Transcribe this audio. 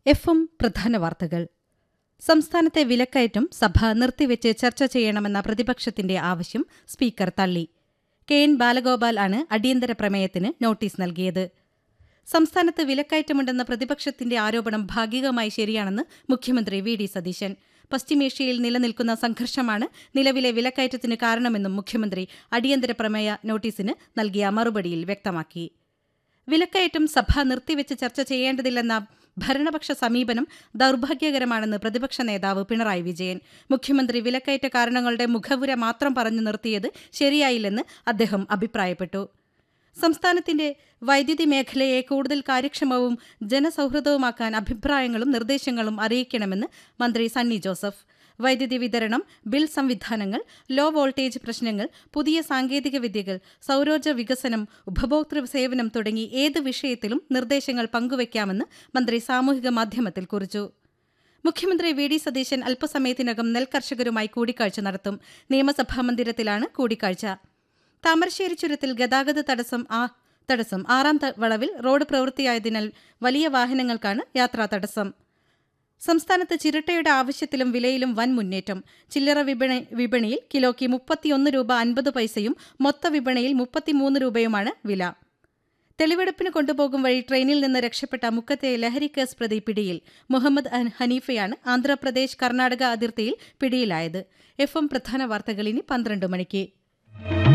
F M പ്രധാന വാർത്തകൾ സംസ്ഥാനത്തെ വിലക്കയറ്റം സഭ നിർത്തിവെച്ച് ചർച്ച ചെയ്യണമെന്ന പ്രതിപക്ഷത്തിന്റെ ആവശ്യം സ്പീക്കർ തള്ളി കെ എൻ ബാലഗോപാൽ ആണ് അടിയന്തര പ്രമേയത്തിന് നോട്ടീസ് നൽകിയത് സംസ്ഥാനത്ത് വിലക്കയറ്റമുണ്ടെന്ന പ്രതിപക്ഷത്തിന്റെ ആരോപണം ഭാഗികമായി ശരിയാണെന്ന് മുഖ്യമന്ത്രി വി ഡി സതീശൻ പശ്ചിമേഷ്യയിൽ നിലനിൽക്കുന്ന സംഘർഷമാണ് നിലവിലെ വിലക്കയറ്റത്തിന് കാരണമെന്നും മുഖ്യമന്ത്രി അടിയന്തര പ്രമേയ നോട്ടീസിന് നൽകിയ മറുപടിയിൽ വ്യക്തമാക്കി വിലക്കയറ്റം സഭ നിർത്തിവെച്ച് ചർച്ച ചെയ്യേണ്ടതില്ലെന്ന ഭരണപക്ഷ സമീപനം ദൌർഭാഗ്യകരമാണെന്ന് പ്രതിപക്ഷ നേതാവ് പിണറായി വിജയൻ മുഖ്യമന്ത്രി വിലക്കയറ്റ കാരണങ്ങളുടെ മുഖവുര മാത്രം പറഞ്ഞു നിർത്തിയത് ശരിയായില്ലെന്ന് അദ്ദേഹം അഭിപ്രായപ്പെട്ടു സംസ്ഥാനത്തിന്റെ വൈദ്യുതി മേഖലയെ കൂടുതൽ കാര്യക്ഷമവും ജനസൌഹൃദവുമാക്കാൻ അഭിപ്രായങ്ങളും നിർദ്ദേശങ്ങളും അറിയിക്കണമെന്ന് മന്ത്രി സണ്ണി ജോസഫ് വൈദ്യുതി വിതരണം ബിൽ സംവിധാനങ്ങൾ ലോ വോൾട്ടേജ് പ്രശ്നങ്ങൾ പുതിയ സാങ്കേതിക വിദ്യകൾ സൌരോർജ്ജ വികസനം ഉപഭോക്തൃ സേവനം തുടങ്ങി ഏത് വിഷയത്തിലും നിർദ്ദേശങ്ങൾ പങ്കുവയ്ക്കാമെന്ന് മന്ത്രി സാമൂഹിക മാധ്യമത്തിൽ കുറിച്ചു മുഖ്യമന്ത്രി വി ഡി സതീശൻ അല്പസമയത്തിനകം നെൽകർഷകരുമായി കൂടിക്കാഴ്ച നടത്തും നിയമസഭാ മന്ദിരത്തിലാണ് കൂടിക്കാഴ്ച താമരശ്ശേരി ചുരത്തിൽ ഗതാഗത തടസ്സം ആ തടസ്സം ആറാം ത- വളവിൽ റോഡ് പ്രവൃത്തിയായതിനാൽ വലിയ വാഹനങ്ങൾക്കാണ് യാത്രാ തടസ്സം സംസ്ഥാനത്ത് ചിരട്ടയുടെ ആവശ്യത്തിലും വിലയിലും വൻ മുന്നേറ്റം ചില്ലറ വിപണി വിപണിയിൽ കിലോയ്ക്ക് മുപ്പത്തിയൊന്ന് രൂപ അൻപത് പൈസയും മൊത്ത വിപണിയിൽ മുപ്പത്തിമൂന്ന് രൂപയുമാണ് വില തെളിവെടുപ്പിന് കൊണ്ടുപോകും വഴി ട്രെയിനിൽ നിന്ന് രക്ഷപ്പെട്ട മുക്കത്തെ ലഹരി കേസ് പ്രതി പിടിയിൽ മുഹമ്മദ് അൻ ഹനീഫയാണ് ആന്ധ്രാപ്രദേശ് കർണാടക അതിർത്തിയിൽ പിടിയിലായത് എഫ് എം പ്രധാന വാർത്തകൾ ഇനി പന്ത്രണ്ട് മണിക്ക്